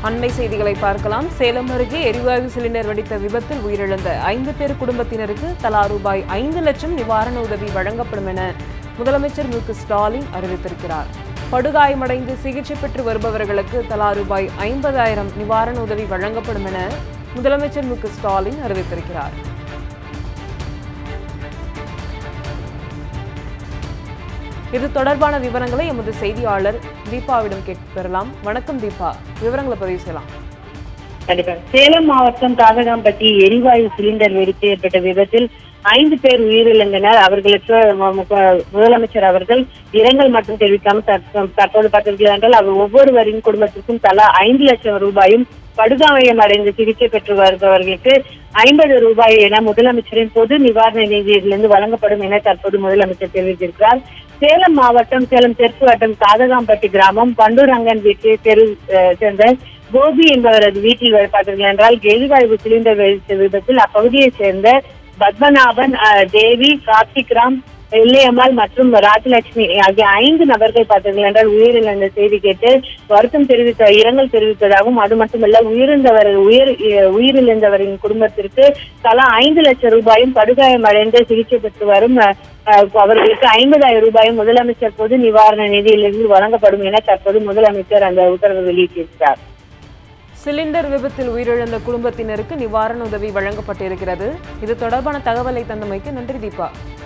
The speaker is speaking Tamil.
அண்மை செய்திகளை பார்க்கலாம் சேலம் அருகே எரிவாயு சிலிண்டர் வெடித்த விபத்தில் உயிரிழந்த ஐந்து பேர் குடும்பத்தினருக்கு தலா ரூபாய் ஐந்து லட்சம் நிவாரண உதவி வழங்கப்படும் என முதலமைச்சர் மு க ஸ்டாலின் அறிவித்திருக்கிறார் படுகாயமடைந்து சிகிச்சை பெற்று வருபவர்களுக்கு தலா ரூபாய் ஐம்பதாயிரம் நிவாரண உதவி வழங்கப்படும் என முதலமைச்சர் மு க ஸ்டாலின் அறிவித்திருக்கிறார் இது தொடர்பான விவரங்களை எமது செய்தியாளர் தீபாவிடம் கேட்டு பெறலாம் வணக்கம் தீபா விவரங்களை பதிவு செய்யலாம் கண்டிப்பா சேலம் மாவட்டம் காதகாம்பட்டி எரிவாயு சிலிண்டர் வெடித்து ஏற்பட்ட விபத்தில் ஐந்து பேர் உயிரிழந்தனர் அவர்களுக்கு மு- மு- முதலமைச்சர் அவர்கள் இரங்கல் மட்டும் தெரிவிக்காமல் தற்ப- தற்போது பார்த்திருக்கிறார் என்றால் அவர் ஒவ்வொருவரின் குடும்பத்திற்கும் தலா ஐந்து லட்சம் ரூபாயும் படுகாயம் அடைந்து சிகிச்சை பெற்று வருபவர்களுக்கு ஐம்பது ரூபாய் என முதலமைச்சரின் பொது நிவாரண நிதியிலிருந்து வழங்கப்படும் என தற்போது முதலமைச்சர் தெரிவித்திருக்கிறார் சேலம் மாவட்டம் சேலம் தெற்கு வட்டம் காதகாம்பட்டி கிராமம் பண்டூரங்கன் வீட்டு தெரு அஹ், சேர்ந்த கோபி என்பவரது வீட்டில் பார்த்தீர்கள் என்றால் எரிவாயு சிலிண்டர் வெடித்த விபத்தில் அப்பகுதியைச் சேர்ந்த பத்மநாபன் அஹ், தேவி கார்த்திக்ராம் எல்லையம்மாள் மற்றும் ராஜலட்சுமி ஆகிய ஐந்து நபர்கள் பார்த்தீர்கள் என்றால் உயிரிழந்த செய்தி கேட்டு வருத்தம் தெரிவித்த இரங்கல் தெரிவித்ததாகவும் அது மட்டுமல்ல உயிரிழந்தவர் உயிர் அஹ், உயிரிழந்தவரின் குடும்பத்திற்கு தலா ஐந்து லட்சம் ரூபாயும் படுகாயம் அடைந்து சிகிச்சை பெற்று வரும் அஹ், அஹ், அவர்களுக்கு ஐம்பதாயிரம் ரூபாயும் முதலமைச்சர் பொது நிவாரண நிதியிலிருந்து வழங்கப்படும் என தற்போது முதலமைச்சர் அந்த உத்தரவு வெளியிட்டிருக்கிறார் சிலிண்டர் விபத்தில் உயிரிழந்த குடும்பத்தினருக்கு நிவாரண உதவி வழங்கப்பட்டிருக்கிறது இது தொடர்பான தகவலை தந்தமைக்கு நன்றி தீபா